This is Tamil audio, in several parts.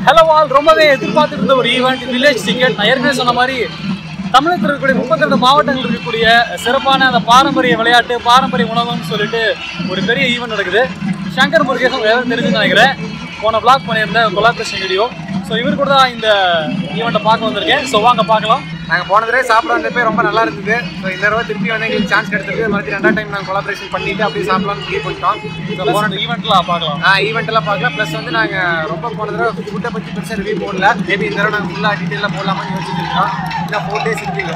ஹலோ ஆல் ரொம்பவே எதிர்பார்த்துட்டு இருந்த ஒரு ஈவெண்ட் வில்லேஜ் டிக்கெட் நான் ஏற்கனவே சொன்ன மாதிரி தமிழகத்தில் இருக்கக்கூடிய முப்பத்தி ரெண்டு மாவட்டங்கள் இருக்கக்கூடிய சிறப்பான அந்த பாரம்பரிய விளையாட்டு பாரம்பரிய உணவுன்னு சொல்லிட்டு ஒரு பெரிய ஈவெண்ட் நடக்குது சங்கர் முருகேசன் எதாவது தெரிஞ்சுன்னு நினைக்கிறேன் போன பிளாக் பண்ணியிருந்தேன் கொலாபரேஷன் வீடியோ ஸோ இவர் கூட தான் இந்த ஈவெண்ட்டை பார்க்க வந்திருக்கேன் ஸோ வாங்க பார்க்கலாம் நாங்கள் போன தடவை சாப்பிட வந்தப்பே ரொம்ப நல்லா இருந்தது ஸோ இந்த தடவை திருப்பி வந்து எங்களுக்கு சான்ஸ் கிடைச்சிருக்கு மறுபடியும் ரெண்டாவது டைம் நாங்கள் கொலாபரேஷன் பண்ணிட்டு அப்படியே சாப்பிடலாம்னு முடிவு பண்ணிட்டோம் ஸோ Plus போன இந்த ஈவெண்ட்லாம் பார்க்கலாம் ஆ ஈவெண்ட் எல்லாம் பார்க்கலாம் ப்ளஸ் வந்து நாங்கள் ரொம்ப போன தடவை ஃபுட்டை பற்றி பெருசாக ரிவ்யூ போடல மேபி இந்த தடவை நாங்கள் ஃபுல்லாக டீட்டெயிலாக போடலாமான்னு யோசிச்சுட்டு இருக்கோம் இன்னும் ஃபோர் டேஸ் இருக்குங்க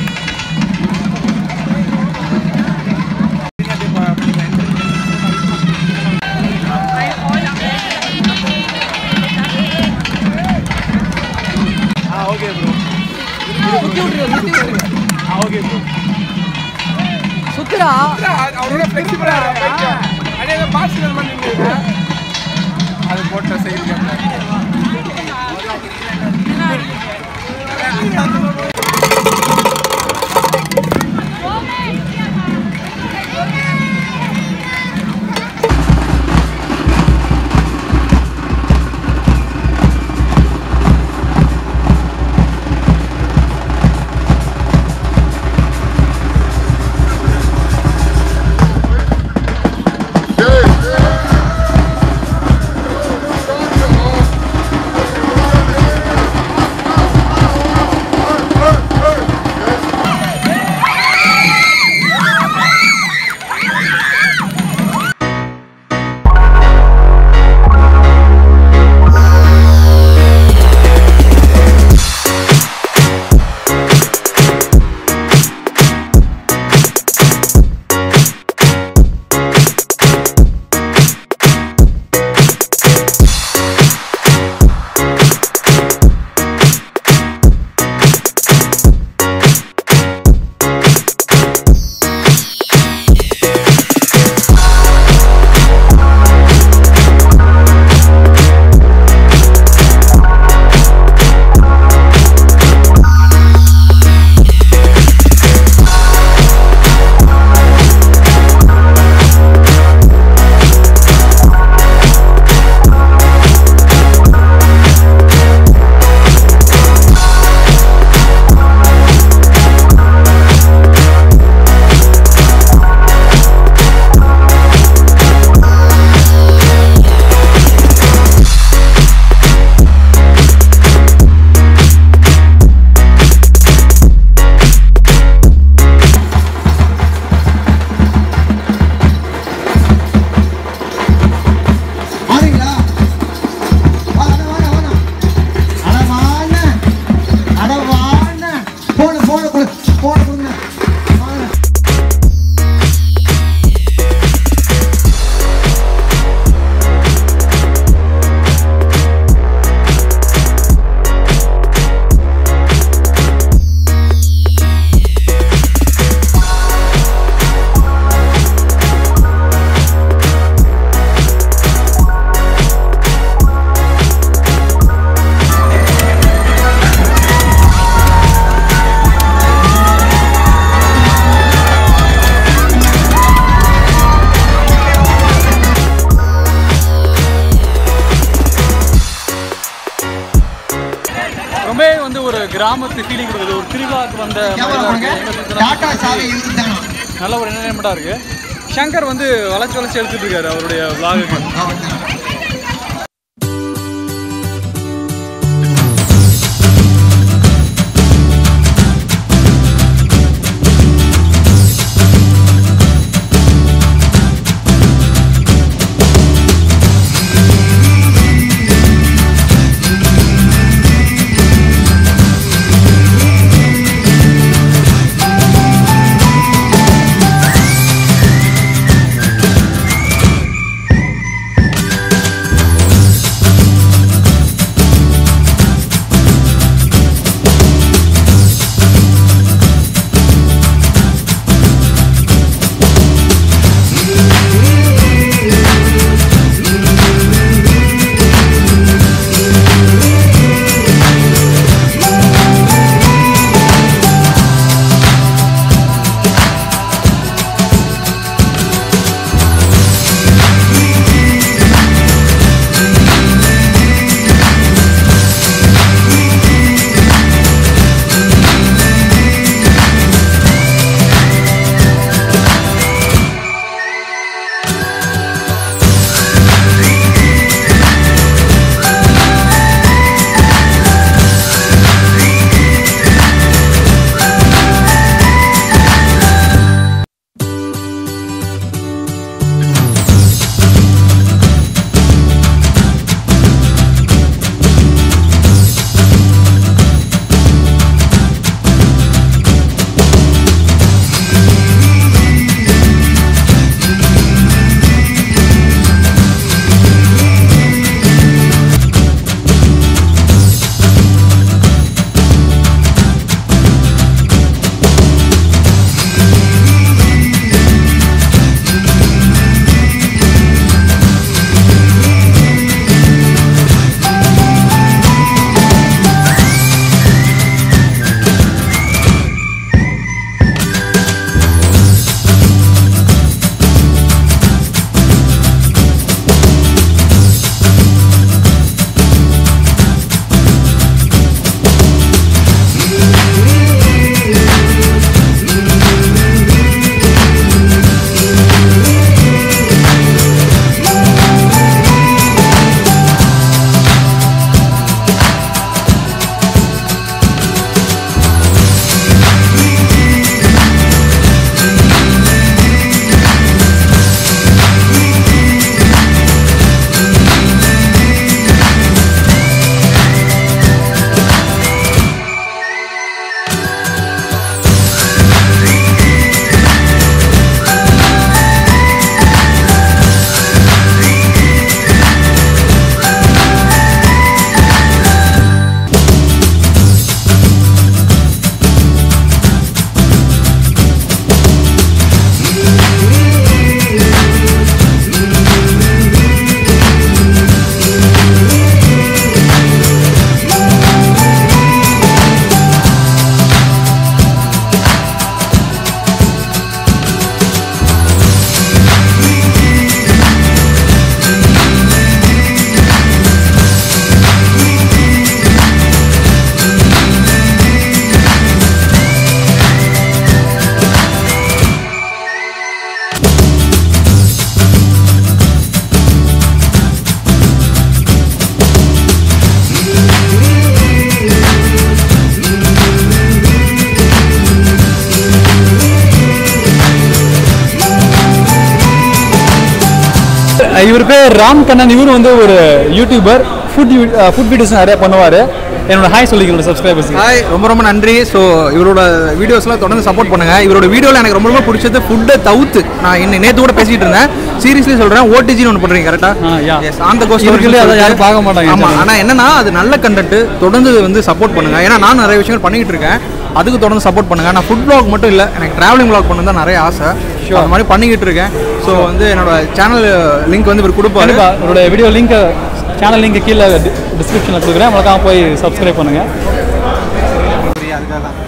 ஆ ஓகே ப்ரோ சுற்றி விட்டுருங்க ஆ ஓகே ப்ரோ சுத்துடா அவரோட ஃப்ளெக்சிபிளாக அதே பார்சல் பண்ணி அது போட்ட செய்தி வாரீங்களா வாங்க வாங்க வாங்க அட வாங்க அட வாங்க போன போன கொடு போன கொடுங்க வாங்க ரொம்பவே வந்து ஒரு கிராமத்து ஃபீலிங் கொடுக்குது ஒரு திருவிழாவுக்கு வந்த மாதிரி தான் இருக்கு. எங்க சுத்தினா டாடா சாவி எழுதிட்டாங்க நல்ல ஒரு என்டர்டைன்மெண்ட்டாக இருக்கு சங்கர் வந்து வளைச்சு வளைச்சு எடுத்துட்டு இருக்காரு அவருடைய விளாகுக்கு ஆ இவர் பேர் ராம் கண்ணன் இவர் வந்து ஒரு யூடியூபர் ஃபுட் ஃபுட் வீடியோஸ் நிறைய பண்ணுவார் என்னோட ஹாய் சொல்லிக்கிறோட சப்ஸ்கிரைபர்ஸ் ஹாய் ரொம்ப ரொம்ப நன்றி ஸோ இவரோட வீடியோஸ்லாம் தொடர்ந்து சப்போர்ட் பண்ணுங்க இவரோட வீடியோவில் எனக்கு ரொம்ப ரொம்ப பிடிச்சது ஃபுட்டை தவிர்த்து நான் இன்னும் நேற்று கூட பேசிட்டு இருந்தேன் சீரியஸ்லி சொல்கிறேன் ஓடிஜின்னு ஒன்று பண்ணுறீங்க ஆ, yeah. கரெக்டாக ஆன் த கோஸ்ட் இவருக்குள்ளே அதை யாரும் பார்க்க மாட்டாங்க ஆமாம் channel. ஆனால் என்னன்னா அது நல்ல கண்டென்ட் தொடர்ந்து வந்து சப்போர்ட் பண்ணுங்க ஏன்னா நான் நிறைய விஷயங்கள் பண்ணிக்கிட்டு இருக்கேன் அதுக்கு தொடர்ந்து சப்போர்ட் பண்ணுங்க நான் ஃபுட் vlog மட்டும் இல்லை எனக்கு டிராவலிங் vlog பண்ணணும் தான் நிறைய ஆசை அந்த மாதிரி பண்ணிக்கிட்டு இருக்கேன் ஸோ வந்து என்னோட சேனல் லிங்க் வந்து இவர் கொடுப்பாரு கண்டிப்பா என்னோட வீடியோ லிங்க் சேனல் லிங்க் கீழே டிஸ்கிரிப்ஷனில் கொடுக்குறேன் மறக்காம போய் சப்ஸ்கிரைப் பண்ணுங்க அதுக்காக தான்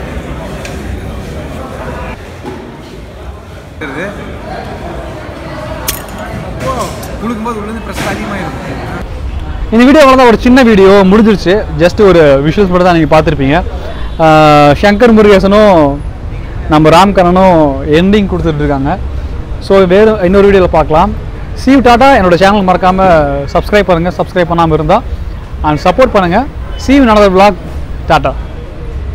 குளிக்கும்போது உள்ளது ப்ரெஷர் அதிகமாக இருக்கும் இந்த வீடியோ தான் ஒரு சின்ன வீடியோ முடிஞ்சிருச்சு ஜஸ்ட் ஒரு விஷுவல்ஸ் மட்டும் தான் நீங்கள் பார்த்துருப்பீங்க ஆஹ் சங்கர் முருகேசனும் நம்ம ராம்கரனும் எண்டிங் கொடுத்துட்டு இருக்காங்க ஸோ வேறு இன்னொரு வீடியோவில் பார்க்கலாம் சீவ் டாட்டா என்னோட சேனல் மறக்காமல் சப்ஸ்கிரைப் பண்ணுங்கள் சப்ஸ்கிரைப் பண்ணாமல் இருந்தால் அண்ட் சப்போர்ட் பண்ணுங்கள் சீவ் நடந்த vlog டாட்டா